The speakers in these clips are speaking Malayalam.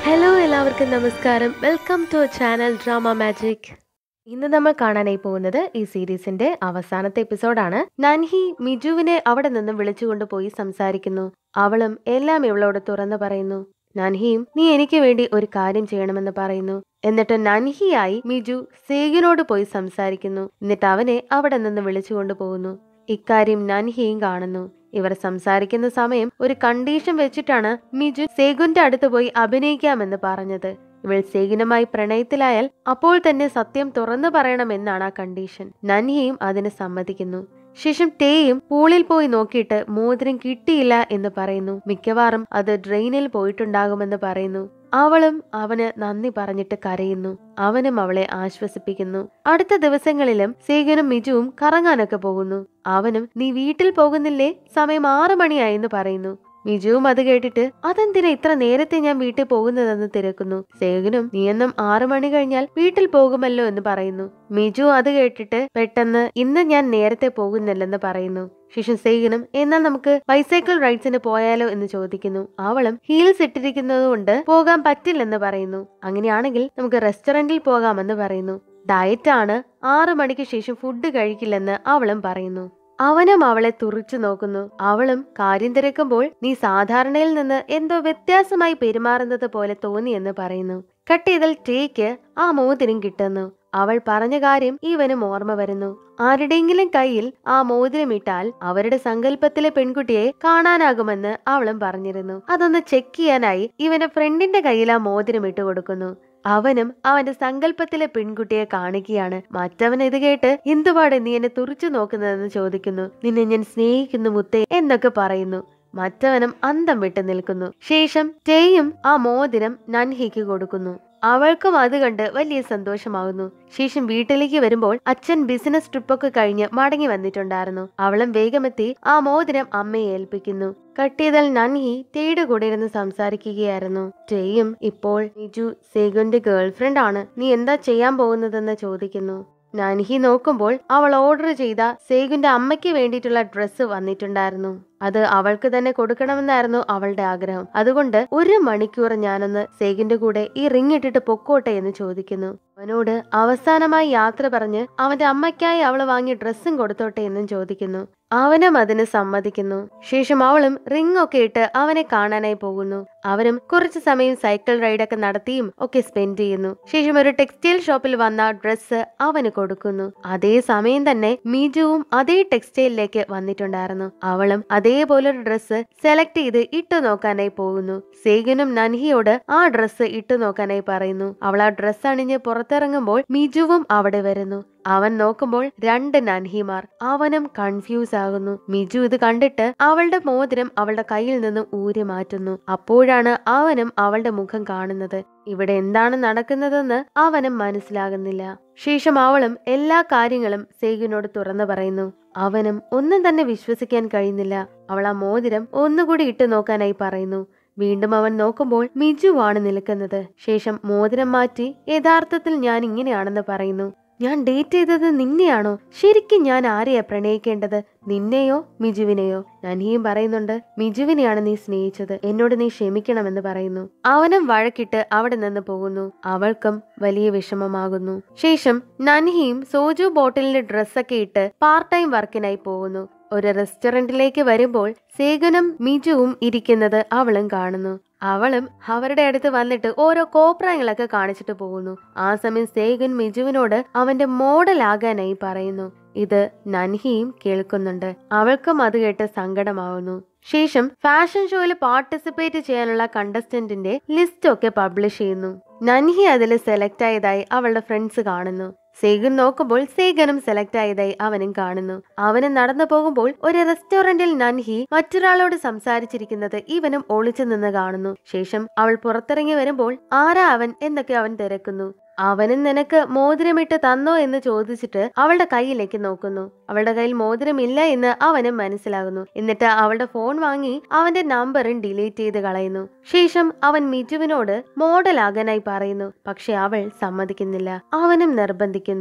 ഹലോ എല്ലാവർക്കും നമസ്കാരം welcome to channel drama magic ഇന്ന് നമ്മൾ കാണാനായി പോകുന്നത് ഈ സീരീസിന്റെ അവസാനത്തെ എപ്പിസോഡാണ് നൻഹി മിജുവിനെ അവിടെ നിന്ന് വിളിച്ചുകൊണ്ട് പോയി സംസാരിക്കുന്നു അവളും എല്ലാം ഇവളോട് തുറന്നു പറയുന്നു നൻഹിയും നീ എനിക്ക് വേണ്ടി ഒരു കാര്യം ചെയ്യണമെന്ന് പറയുന്നു എന്നിട്ട് നൻഹിയായി മിജു സേഗിനോട് പോയി സംസാരിക്കുന്നു എന്നിട്ട് അവനെ അവിടെ നിന്ന് വിളിച്ചുകൊണ്ട് പോകുന്നു ഇക്കാര്യം നൻഹിയും കാണുന്നു ഇവർ സംസാരിക്കുന്ന സമയം ഒരു കണ്ടീഷൻ വെച്ചിട്ടാണ് മിജു സേഗുന്റെ അടുത്ത് പോയി അഭിനയിക്കാമെന്ന് പറഞ്ഞത് ഇവൾ സേഗിനുമായി പ്രണയത്തിലായാൽ അപ്പോൾ തന്നെ സത്യം തുറന്നു പറയണമെന്നാണ് ആ കണ്ടീഷൻ നൻഹിയും അതിന് സമ്മതിക്കുന്നു ശേഷം ടേയും പൂളിൽ പോയി നോക്കിയിട്ട് മോതിരം കിട്ടിയില്ല എന്ന് പറയുന്നു മിക്കവാറും അത് ഡ്രെയിനിൽ പോയിട്ടുണ്ടാകുമെന്ന് പറയുന്നു അവളും അവന് നന്ദി പറഞ്ഞിട്ട് കരയുന്നു അവനും അവളെ ആശ്വസിപ്പിക്കുന്നു അടുത്ത ദിവസങ്ങളിലും സേഗനും മിജുവും കറങ്ങാനൊക്കെ പോകുന്നു അവനും നീ വീട്ടിൽ പോകുന്നില്ലേ സമയം ആറു മണിയായെന്ന് പറയുന്നു മിജുവും അത് കേട്ടിട്ട് അതെന്തിനാ ഇത്ര നേരത്തെ ഞാൻ വീട്ടിൽ പോകുന്നതെന്ന് തിരക്കുന്നു സേഗനും നീയെന്നും ആറു മണി കഴിഞ്ഞാൽ വീട്ടിൽ പോകുമല്ലോ എന്ന് പറയുന്നു മിജു അത് കേട്ടിട്ട് പെട്ടെന്ന് ഇന്ന് ഞാൻ നേരത്തെ പോകുന്നില്ലെന്ന് പറയുന്നു ശേഷം സേഗനും എന്നാൽ നമുക്ക് ബൈസൈക്കിൾ റൈഡ്സിന് പോയാലോ എന്ന് ചോദിക്കുന്നു അവളും ഹീൽസ് ഇട്ടിരിക്കുന്നത് കൊണ്ട് പോകാൻ പറ്റില്ലെന്ന് പറയുന്നു അങ്ങനെയാണെങ്കിൽ നമുക്ക് റെസ്റ്റോറന്റിൽ പോകാമെന്ന് പറയുന്നു ഡയറ്റ് ആണ് ആറു മണിക്ക് ശേഷം ഫുഡ് കഴിക്കില്ലെന്ന് അവളും പറയുന്നു അവനും അവളെ തുറിച്ചു നോക്കുന്നു അവളും കാര്യം തിരക്കുമ്പോൾ നീ സാധാരണയിൽ നിന്ന് എന്തോ വ്യത്യാസമായി പെരുമാറുന്നത് പോലെ തോന്നിയെന്ന് പറയുന്നു കട്ട് ചെയ്തൽ ടേക്ക് ആ മോതിരം കിട്ടുന്നു അവൾ പറഞ്ഞ കാര്യം ഇവനും ഓർമ്മ വരുന്നു ആരുടെയെങ്കിലും കയ്യിൽ ആ മോതിരം ഇട്ടാൽ അവരുടെ സങ്കല്പത്തിലെ പെൺകുട്ടിയെ കാണാനാകുമെന്ന് അവളും പറഞ്ഞിരുന്നു അതൊന്ന് ചെക്ക് ചെയ്യാനായി ഇവന്റെ ഫ്രണ്ടിന്റെ കയ്യിൽ ആ മോതിരം ഇട്ട് കൊടുക്കുന്നു അവനും അവന്റെ സങ്കല്പത്തിലെ പെൺകുട്ടിയെ കാണിക്കുകയാണ് മറ്റവൻ ഇത് കേട്ട് എന്തുപാടെ നീ എന്നെ തുറിച്ചു നോക്കുന്നതെന്ന് ചോദിക്കുന്നു നിന്നെ ഞാൻ സ്നേഹിക്കുന്നു മുത്തേ എന്നൊക്കെ പറയുന്നു മറ്റവനും അന്തം വിട്ട് നിൽക്കുന്നു ശേഷം ടേയും ആ മോതിരം നൻഹിക്ക് കൊടുക്കുന്നു അവൾക്കും അത് കണ്ട് വലിയ സന്തോഷമാകുന്നു ശേഷം വീട്ടിലേക്ക് വരുമ്പോൾ അച്ഛൻ ബിസിനസ് ട്രിപ്പൊക്കെ കഴിഞ്ഞ് മടങ്ങി വന്നിട്ടുണ്ടായിരുന്നു അവളും വേഗമെത്തി ആ മോതിരം അമ്മയെ ഏൽപ്പിക്കുന്നു കട്ടിയതൽ നൻഹി ടേയുടെ കൂടെ ഇരുന്ന് സംസാരിക്കുകയായിരുന്നു ടേയും ഇപ്പോൾ നിജു സേഗുന്റെ ഗേൾഫ്രണ്ട് ആണ് നീ എന്താ ചെയ്യാൻ പോകുന്നതെന്ന് ചോദിക്കുന്നു നൻഹി നോക്കുമ്പോൾ അവൾ ഓർഡർ ചെയ്ത സേഗുന്റെ അമ്മയ്ക്ക് വേണ്ടിയിട്ടുള്ള ഡ്രസ്സ് വന്നിട്ടുണ്ടായിരുന്നു അത് അവൾക്ക് തന്നെ കൊടുക്കണമെന്നായിരുന്നു അവളുടെ ആഗ്രഹം അതുകൊണ്ട് ഒരു മണിക്കൂർ ഞാനൊന്ന് സേഗിന്റെ കൂടെ ഈ റിങ് ഇട്ടിട്ട് പൊക്കോട്ടെ എന്ന് ചോദിക്കുന്നു അവനോട് അവസാനമായി യാത്ര പറഞ്ഞ് അവന്റെ അമ്മയ്ക്കായി അവൾ വാങ്ങിയ ഡ്രസ്സും കൊടുത്തോട്ടെ എന്നും ചോദിക്കുന്നു അവനും അതിന് സമ്മതിക്കുന്നു ശേഷം അവളും റിംഗ് ഒക്കെ ഇട്ട് അവനെ കാണാനായി പോകുന്നു അവരും കുറച്ചു സമയം സൈക്കിൾ റൈഡൊക്കെ നടത്തിയും ഒക്കെ സ്പെൻഡ് ചെയ്യുന്നു ശേഷം ഒരു ടെക്സ്റ്റൈൽ ഷോപ്പിൽ വന്ന ഡ്രസ്സ് അവന് കൊടുക്കുന്നു അതേ സമയം തന്നെ മീജുവും അതേ ടെക്സ്റ്റൈലിലേക്ക് വന്നിട്ടുണ്ടായിരുന്നു അവളും അതേപോലൊരു ഡ്രസ്സ് സെലക്ട് ചെയ്ത് ഇട്ടു നോക്കാനായി പോകുന്നു സേഗനും നൻഹിയോട് ആ ഡ്രസ്സ് ഇട്ടു നോക്കാനായി പറയുന്നു അവൾ ആ ഡ്രസ്സ് അണിഞ്ഞ് പുറത്തിറങ്ങുമ്പോൾ മിജുവും അവിടെ വരുന്നു അവൻ നോക്കുമ്പോൾ രണ്ട് നൻഹിമാർ അവനും കൺഫ്യൂസ് ആകുന്നു മിജു ഇത് കണ്ടിട്ട് അവളുടെ മോതിരം അവളുടെ കയ്യിൽ നിന്ന് ഊരി മാറ്റുന്നു അപ്പോഴാണ് അവനും അവളുടെ മുഖം കാണുന്നത് ഇവിടെ എന്താണ് നടക്കുന്നതെന്ന് അവനും മനസ്സിലാകുന്നില്ല ശേഷം അവളും എല്ലാ കാര്യങ്ങളും സേഗിനോട് തുറന്നു പറയുന്നു അവനും ഒന്നും തന്നെ വിശ്വസിക്കാൻ കഴിയുന്നില്ല അവൾ ആ മോതിരം ഒന്നുകൂടി ഇട്ടു നോക്കാനായി പറയുന്നു വീണ്ടും അവൻ നോക്കുമ്പോൾ മിജുവാണ് നിൽക്കുന്നത് ശേഷം മോതിരം മാറ്റി യഥാർത്ഥത്തിൽ ഞാൻ ഇങ്ങനെയാണെന്ന് പറയുന്നു ഞാൻ ഡേറ്റ് ചെയ്തത് നിന്നെയാണോ ശരിക്കും ഞാൻ ആരെയാ പ്രണയിക്കേണ്ടത് നിന്നെയോ മിജുവിനെയോ നനിയും പറയുന്നുണ്ട് മിജുവിനെയാണ് നീ സ്നേഹിച്ചത് എന്നോട് നീ ക്ഷമിക്കണമെന്ന് പറയുന്നു അവനും വഴക്കിട്ട് അവിടെ നിന്ന് പോകുന്നു അവൾക്കും വലിയ വിഷമമാകുന്നു ശേഷം നൻഹിയും സോജു ബോട്ടിലിന്റെ ഡ്രസ്സൊക്കെ ഇട്ട് പാർട്ട് ടൈം വർക്കിനായി പോകുന്നു ഒരു റെസ്റ്റോറന്റിലേക്ക് വരുമ്പോൾ സേഗനും മിജുവും ഇരിക്കുന്നത് അവളും കാണുന്നു അവളും അവരുടെ അടുത്ത് വന്നിട്ട് ഓരോ കോപ്രായങ്ങളൊക്കെ കാണിച്ചിട്ട് പോകുന്നു ആ സമയം സേഗൻ മിജുവിനോട് അവന്റെ മോഡൽ ആകാനായി പറയുന്നു ഇത് നൻഹിയും കേൾക്കുന്നുണ്ട് അവൾക്കും അത് കേട്ട് സങ്കടമാവുന്നു ശേഷം ഫാഷൻ ഷോയിൽ പാർട്ടിസിപ്പേറ്റ് ചെയ്യാനുള്ള കണ്ടസ്റ്റന്റിന്റെ ലിസ്റ്റ് ഒക്കെ പബ്ലിഷ് ചെയ്യുന്നു നൻഹി അതിൽ സെലക്ട് ആയതായി അവളുടെ ഫ്രണ്ട്സ് കാണുന്നു സേഗൻ നോക്കുമ്പോൾ സേഗനും സെലക്ട് ആയതായി അവനും കാണുന്നു അവന് നടന്നു പോകുമ്പോൾ ഒരു റെസ്റ്റോറന്റിൽ നൻഹി മറ്റൊരാളോട് സംസാരിച്ചിരിക്കുന്നത് ഇവനും ഒളിച്ചു നിന്ന് കാണുന്നു ശേഷം അവൾ പുറത്തിറങ്ങി വരുമ്പോൾ ആരാ അവൻ എന്നൊക്കെ അവൻ തിരക്കുന്നു അവനും നിനക്ക് മോതിരമിട്ട് തന്നോ എന്ന് ചോദിച്ചിട്ട് അവളുടെ കയ്യിലേക്ക് നോക്കുന്നു അവളുടെ കയ്യിൽ മോതിരമില്ല എന്ന് അവനും മനസ്സിലാകുന്നു എന്നിട്ട് അവളുടെ ഫോൺ വാങ്ങി അവന്റെ നമ്പറും ഡിലീറ്റ് ചെയ്ത് കളയുന്നു ശേഷം അവൻ മിജുവിനോട് മോഡലാകാനായി പറയുന്നു പക്ഷെ അവൾ സമ്മതിക്കുന്നില്ല അവനും നിർബന്ധിക്കുന്നു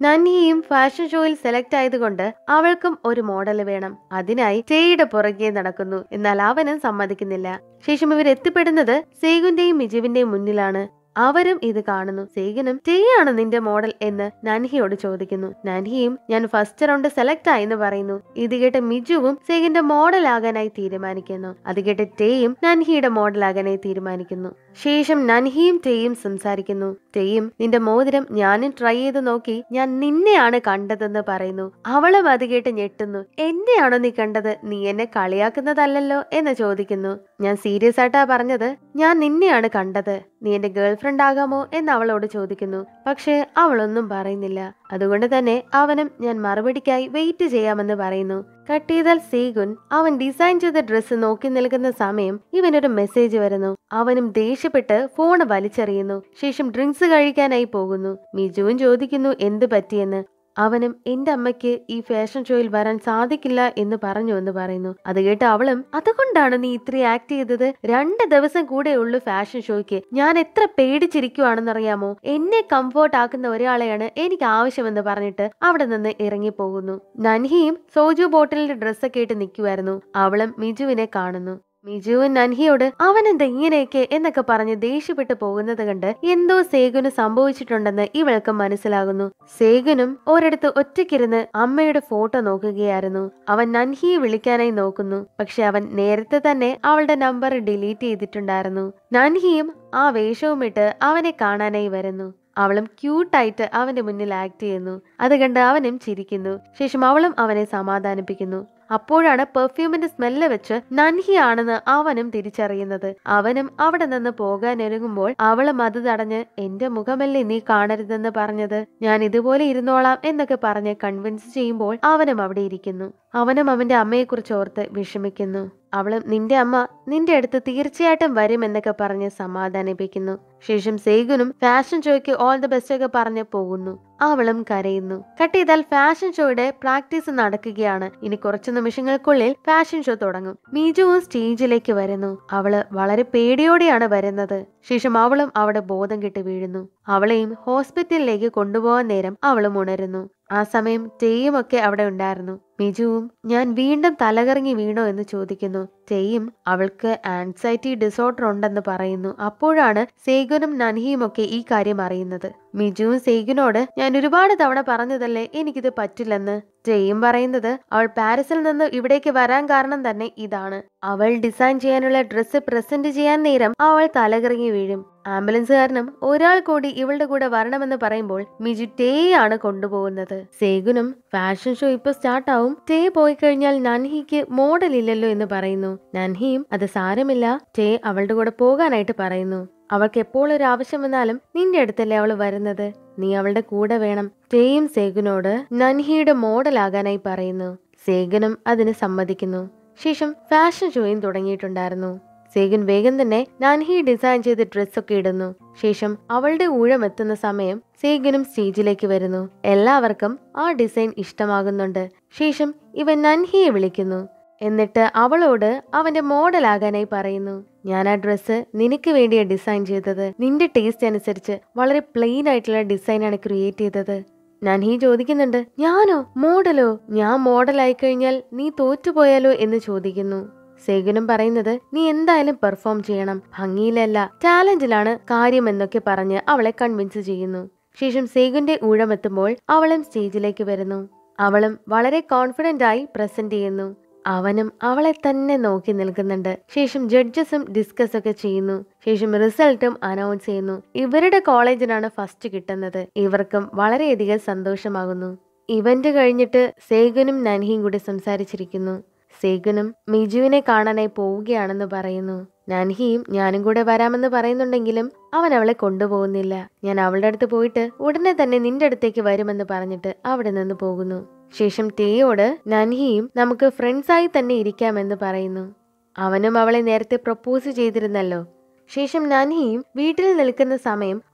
നൻഹിയും ഫാഷൻ ഷോയിൽ സെലക്ട് ആയതുകൊണ്ട് അവൾക്കും ഒരു മോഡൽ വേണം അതിനായി ടേയുടെ പുറകെ നടക്കുന്നു എന്നാൽ അവനും സമ്മതിക്കുന്നില്ല ശേഷം ഇവർ എത്തിപ്പെടുന്നത് സേഗുന്റെയും മിജുവിന്റെയും മുന്നിലാണ് അവരും ഇത് കാണുന്നു സേഗനും ടേയാണ് നിന്റെ മോഡൽ എന്ന് നൻഹിയോട് ചോദിക്കുന്നു നൻഹിയും ഞാൻ ഫസ്റ്റ് റൗണ്ട് സെലക്ട് ആയെന്ന് പറയുന്നു ഇത് കേട്ട് മിജുവും സേഗിന്റെ മോഡൽ ആകാനായി തീരുമാനിക്കുന്നു അത് കേട്ട് ടേയും നൻഹിയുടെ മോഡൽ ആകാനായി തീരുമാനിക്കുന്നു ശേഷം നൻഹിയും ടേയും സംസാരിക്കുന്നു ടേയും നിന്റെ മോതിരം ഞാനും ട്രൈ ചെയ്ത് നോക്കി ഞാൻ നിന്നെയാണ് കണ്ടതെന്ന് പറയുന്നു അവളും അത് കേട്ട് ഞെട്ടുന്നു എന്നെയാണോ നീ കണ്ടത് നീ എന്നെ കളിയാക്കുന്നതല്ലല്ലോ എന്ന് ചോദിക്കുന്നു ഞാൻ സീരിയസ് ആയിട്ടാ പറഞ്ഞത് ഞാൻ നിന്നെയാണ് കണ്ടത് നീ എന്റെ ഗേൾ ഫ്രണ്ട് ആകാമോ എന്ന് അവളോട് ചോദിക്കുന്നു പക്ഷേ അവളൊന്നും പറയുന്നില്ല അതുകൊണ്ട് തന്നെ അവനും ഞാൻ മറുപടിക്കായി വെയിറ്റ് ചെയ്യാമെന്ന് പറയുന്നു കട്ട് ചെയ്താൽ സീഗുൻ അവൻ ഡിസൈൻ ചെയ്ത ഡ്രസ്സ് നോക്കി നിൽക്കുന്ന സമയം ഇവനൊരു മെസ്സേജ് വരുന്നു അവനും ദേഷ്യപ്പെട്ട് ഫോൺ വലിച്ചെറിയുന്നു ശേഷം ഡ്രിങ്ക്സ് കഴിക്കാനായി പോകുന്നു മിജുവും ചോദിക്കുന്നു എന്ത് പറ്റിയെന്ന് അവനും എന്റെ അമ്മയ്ക്ക് ഈ ഫാഷൻ ഷോയിൽ വരാൻ സാധിക്കില്ല എന്ന് പറഞ്ഞു എന്ന് പറയുന്നു അത് കേട്ട് അവളും അതുകൊണ്ടാണ് നീ ഇത്രയും ആക്ട് ചെയ്തത് രണ്ട് ദിവസം കൂടെ ഉള്ളു ഫാഷൻ ഷോയ്ക്ക് ഞാൻ എത്ര പേടിച്ചിരിക്കുവാണെന്നറിയാമോ എന്നെ കംഫോർട്ട് ആക്കുന്ന ഒരാളെയാണ് എനിക്ക് ആവശ്യമെന്ന് പറഞ്ഞിട്ട് അവിടെ നിന്ന് ഇറങ്ങിപ്പോകുന്നു നൻഹിയും സോജു ബോട്ടിലിന്റെ ഡ്രസ്സൊക്കെ ഇട്ട് നിൽക്കുമായിരുന്നു അവളും മിജുവിനെ കാണുന്നു മിജുവും നൻഹിയോട് അവൻ എന്താ ഇങ്ങനെയൊക്കെ എന്നൊക്കെ പറഞ്ഞ് ദേഷ്യപ്പെട്ടു പോകുന്നത് കണ്ട് എന്തോ സേഗുന് സംഭവിച്ചിട്ടുണ്ടെന്ന് ഇവൾക്ക് മനസ്സിലാകുന്നു സേഗുനും ഒരിടത്ത് ഒറ്റയ്ക്കിരുന്ന് അമ്മയുടെ ഫോട്ടോ നോക്കുകയായിരുന്നു അവൻ നൻഹിയെ വിളിക്കാനായി നോക്കുന്നു പക്ഷെ അവൻ നേരത്തെ തന്നെ അവളുടെ നമ്പർ ഡിലീറ്റ് ചെയ്തിട്ടുണ്ടായിരുന്നു നൻഹിയും ആ വേഷവും ഇട്ട് അവനെ കാണാനായി വരുന്നു അവളും ക്യൂട്ടായിട്ട് അവന്റെ മുന്നിൽ ആക്ട് ചെയ്യുന്നു അത് കണ്ട് അവനും ചിരിക്കുന്നു ശേഷം അവളും അവനെ സമാധാനിപ്പിക്കുന്നു അപ്പോഴാണ് പെർഫ്യൂമിന്റെ സ്മെല്ല് വെച്ച് നൻഹി ആണെന്ന് അവനും തിരിച്ചറിയുന്നത് അവനും അവിടെ നിന്ന് പോകാൻ ഒരുങ്ങുമ്പോൾ അവളും അത് തടഞ്ഞ് എന്റെ മുഖമല്ലേ നീ കാണരുതെന്ന് പറഞ്ഞത് ഞാൻ ഇതുപോലെ ഇരുന്നോളാം എന്നൊക്കെ പറഞ്ഞ് കൺവിൻസ് ചെയ്യുമ്പോൾ അവനും അവിടെ ഇരിക്കുന്നു അവനും അവന്റെ അമ്മയെക്കുറിച്ച് ഓർത്ത് വിഷമിക്കുന്നു അവളും നിന്റെ അമ്മ നിന്റെ അടുത്ത് തീർച്ചയായിട്ടും വരും എന്നൊക്കെ പറഞ്ഞ് സമാധാനിപ്പിക്കുന്നു ശേഷം സേഗുനും ഫാഷൻ ഷോയ്ക്ക് ഓൾ ദി ബെസ്റ്റ് ഒക്കെ പറഞ്ഞ് പോകുന്നു അവളും കരയുന്നു കട്ട് ചെയ്താൽ ഫാഷൻ ഷോയുടെ പ്രാക്ടീസ് നടക്കുകയാണ് ഇനി കുറച്ചു നിമിഷങ്ങൾക്കുള്ളിൽ ഫാഷൻ ഷോ തുടങ്ങും മീജുവും സ്റ്റേജിലേക്ക് വരുന്നു അവള് വളരെ പേടിയോടെയാണ് വരുന്നത് ശേഷം അവളും അവിടെ ബോധം കെട്ട് വീഴുന്നു അവളെയും ഹോസ്പിറ്റലിലേക്ക് കൊണ്ടുപോകാൻ നേരം അവളും ഉണരുന്നു ആ സമയം തെയ്യും ഒക്കെ അവിടെ ഉണ്ടായിരുന്നു മിജുവും ഞാൻ വീണ്ടും തലകറങ്ങി വീണോ എന്ന് ചോദിക്കുന്നു തെയ്യും അവൾക്ക് ആൻസൈറ്റി ഡിസോർഡർ ഉണ്ടെന്ന് പറയുന്നു അപ്പോഴാണ് സേഗുനും നൻഹിയും ഒക്കെ ഈ കാര്യം അറിയുന്നത് മിജുവും സേഗുനോട് ഞാൻ ഒരുപാട് തവണ പറഞ്ഞതല്ലേ എനിക്കിത് പറ്റില്ലെന്ന് ജെയും പറയുന്നത് അവൾ പാരീസിൽ നിന്ന് ഇവിടേക്ക് വരാൻ കാരണം തന്നെ ഇതാണ് അവൾ ഡിസൈൻ ചെയ്യാനുള്ള ഡ്രസ്സ് പ്രസന്റ് ചെയ്യാൻ നേരം അവൾ തലകറങ്ങി വീഴും ആംബുലൻസുകാരനും ഒരാൾ കൂടി ഇവളുടെ കൂടെ വരണമെന്ന് പറയുമ്പോൾ മിജു ടേയാണ് കൊണ്ടുപോകുന്നത് സേഗുനും ഫാഷൻ ഷോ ഇപ്പൊ സ്റ്റാർട്ടാവും ടേ പോയി കഴിഞ്ഞാൽ നൻഹിക്ക് മോഡൽ ഇല്ലല്ലോ എന്ന് പറയുന്നു നൻഹിയും അത് സാരമില്ല ടേ അവളുടെ കൂടെ പോകാനായിട്ട് പറയുന്നു അവൾക്ക് എപ്പോൾ ഒരു ആവശ്യം വന്നാലും നിന്റെ അടുത്തല്ലേ അവൾ വരുന്നത് നീ അവളുടെ കൂടെ വേണം ടേയും സേഗുനോട് നൻഹിയുടെ മോഡലാകാനായി പറയുന്നു സേഗനും അതിന് സമ്മതിക്കുന്നു ശേഷം ഫാഷൻ ഷോയും തുടങ്ങിയിട്ടുണ്ടായിരുന്നു സേഗൻ വേഗം തന്നെ നാൻഹി ഡിസൈൻ ചെയ്ത ഡ്രസ്സൊക്കെ ഇടുന്നു ശേഷം അവളുടെ ഊഴം എത്തുന്ന സമയം സേഗനും സ്റ്റേജിലേക്ക് വരുന്നു എല്ലാവർക്കും ആ ഡിസൈൻ ഇഷ്ടമാകുന്നുണ്ട് ശേഷം ഇവൻ നൻഹിയെ വിളിക്കുന്നു എന്നിട്ട് അവളോട് അവന്റെ മോഡലാകാനായി പറയുന്നു ഞാൻ ആ ഡ്രസ്സ് നിനക്ക് വേണ്ടിയാ ഡിസൈൻ ചെയ്തത് നിന്റെ ടേസ്റ്റ് അനുസരിച്ച് വളരെ പ്ലെയിൻ ആയിട്ടുള്ള ഡിസൈനാണ് ക്രിയേറ്റ് ചെയ്തത് നൻഹി ചോദിക്കുന്നുണ്ട് ഞാനോ മോഡലോ ഞാൻ മോഡലായി കഴിഞ്ഞാൽ നീ തോറ്റുപോയാലോ എന്ന് ചോദിക്കുന്നു സേഗനും പറയുന്നത് നീ എന്തായാലും പെർഫോം ചെയ്യണം ഭംഗിയിലല്ല ടാലന്റിലാണ് കാര്യം എന്നൊക്കെ പറഞ്ഞ് അവളെ കൺവിൻസ് ചെയ്യുന്നു ശേഷം സേഗുന്റെ ഊഴമെത്തുമ്പോൾ അവളും സ്റ്റേജിലേക്ക് വരുന്നു അവളും വളരെ കോൺഫിഡന്റ് ആയി പ്രസന്റ് ചെയ്യുന്നു അവനും അവളെ തന്നെ നോക്കി നിൽക്കുന്നുണ്ട് ശേഷം ജഡ്ജസും ഡിസ്കസ് ഒക്കെ ചെയ്യുന്നു ശേഷം റിസൾട്ടും അനൗൺസ് ചെയ്യുന്നു ഇവരുടെ കോളേജിനാണ് ഫസ്റ്റ് കിട്ടുന്നത് ഇവർക്കും വളരെയധികം സന്തോഷമാകുന്നു ഇവന്റ് കഴിഞ്ഞിട്ട് സേഗനും നൻഹിയും കൂടി സംസാരിച്ചിരിക്കുന്നു സേഗനും മിജുവിനെ കാണാനായി പോവുകയാണെന്ന് പറയുന്നു നൻഹിയും ഞാനും കൂടെ വരാമെന്ന് പറയുന്നുണ്ടെങ്കിലും അവൻ അവളെ കൊണ്ടുപോകുന്നില്ല ഞാൻ അവളുടെ അടുത്ത് പോയിട്ട് ഉടനെ തന്നെ നിന്റെ അടുത്തേക്ക് വരുമെന്ന് പറഞ്ഞിട്ട് അവിടെ നിന്ന് പോകുന്നു ശേഷം ടേയോട് നൻഹിയും നമുക്ക് ഫ്രണ്ട്സായി തന്നെ ഇരിക്കാമെന്ന് പറയുന്നു അവനും അവളെ നേരത്തെ പ്രപ്പോസ് ചെയ്തിരുന്നല്ലോ ശേഷം നൻഹിയും വീട്ടിൽ നിൽക്കുന്ന സമയം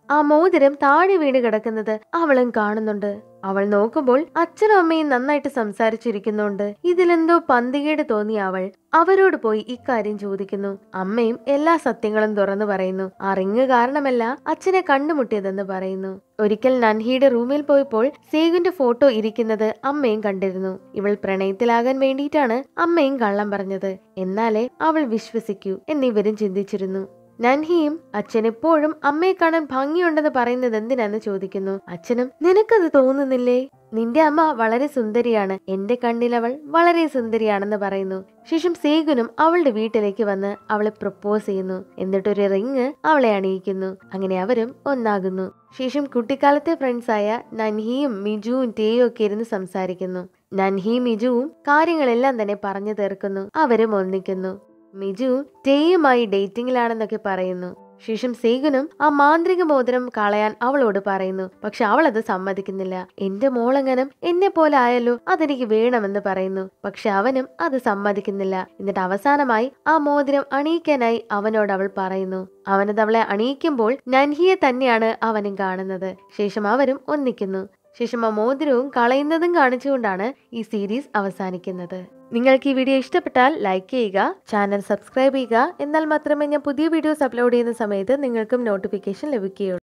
ആ മോതിരം താഴെ വീണ് കിടക്കുന്നത് അവളും കാണുന്നുണ്ട് അവൾ നോക്കുമ്പോൾ അച്ഛനും അമ്മയും നന്നായിട്ട് സംസാരിച്ചിരിക്കുന്നുണ്ട് ഇതിലെന്തോ പന്തികേട് തോന്നിയ അവൾ അവരോട് പോയി ഇക്കാര്യം ചോദിക്കുന്നു അമ്മയും എല്ലാ സത്യങ്ങളും തുറന്നു പറയുന്നു ആ റിങ് കാരണമല്ല അച്ഛനെ കണ്ടുമുട്ടിയതെന്ന് പറയുന്നു ഒരിക്കൽ നൻഹിയുടെ റൂമിൽ പോയപ്പോൾ സേഗുന്റെ ഫോട്ടോ ഇരിക്കുന്നത് അമ്മയും കണ്ടിരുന്നു ഇവൾ പ്രണയത്തിലാകാൻ വേണ്ടിയിട്ടാണ് അമ്മയും കള്ളം പറഞ്ഞത് എന്നാലേ അവൾ വിശ്വസിക്കൂ എന്നിവരും ചിന്തിച്ചിരുന്നു നൻഹിയും അച്ഛൻ എപ്പോഴും അമ്മയെ കാണാൻ ഭംഗിയുണ്ടെന്ന് പറയുന്നത് എന്തിനാന്ന് ചോദിക്കുന്നു അച്ഛനും നിനക്കത് തോന്നുന്നില്ലേ നിന്റെ അമ്മ വളരെ സുന്ദരിയാണ് എന്റെ കണ്ണിൽ അവൾ വളരെ സുന്ദരിയാണെന്ന് പറയുന്നു ശേഷം സേഗുനും അവളുടെ വീട്ടിലേക്ക് വന്ന് അവളെ പ്രപ്പോസ് ചെയ്യുന്നു എന്നിട്ടൊരു റിങ് അവളെ അണിയിക്കുന്നു അങ്ങനെ അവരും ഒന്നാകുന്നു ശേഷം കുട്ടിക്കാലത്തെ ഫ്രണ്ട്സായ നൻഹിയും മിജുവും ടേയും ഒക്കെ ഇരുന്ന് സംസാരിക്കുന്നു നൻഹിയും മിജുവും കാര്യങ്ങളെല്ലാം തന്നെ പറഞ്ഞു തീർക്കുന്നു അവരും ഒന്നിക്കുന്നു മിജു ടേയുമായി ഡേറ്റിംഗിലാണെന്നൊക്കെ പറയുന്നു ശേഷം സേഗുനും ആ മാന്ത്രിക മോതിരം കളയാൻ അവളോട് പറയുന്നു പക്ഷെ അവൾ അത് സമ്മതിക്കുന്നില്ല എന്റെ മോളെങ്ങനും എന്നെ പോലെ ആയല്ലോ അതെനിക്ക് വേണമെന്ന് പറയുന്നു പക്ഷെ അവനും അത് സമ്മതിക്കുന്നില്ല എന്നിട്ട് അവസാനമായി ആ മോതിരം അണിയിക്കാനായി അവനോട് അവൾ പറയുന്നു അവനത് അവളെ അണിയിക്കുമ്പോൾ നൻഹിയെ തന്നെയാണ് അവനും കാണുന്നത് ശേഷം അവരും ഒന്നിക്കുന്നു ശേഷം ആ മോതിരവും കളയുന്നതും കാണിച്ചുകൊണ്ടാണ് ഈ സീരീസ് അവസാനിക്കുന്നത് നിങ്ങൾക്ക് ഈ വീഡിയോ ഇഷ്ടപ്പെട്ടാൽ ലൈക്ക് ചെയ്യുക ചാനൽ സബ്സ്ക്രൈബ് ചെയ്യുക എന്നാൽ മാത്രമേ ഞാൻ പുതിയ വീഡിയോസ് അപ്ലോഡ് ചെയ്യുന്ന സമയത്ത് നിങ്ങൾക്കും നോട്ടിഫിക്കേഷൻ ലഭിക്കുകയുള്ളൂ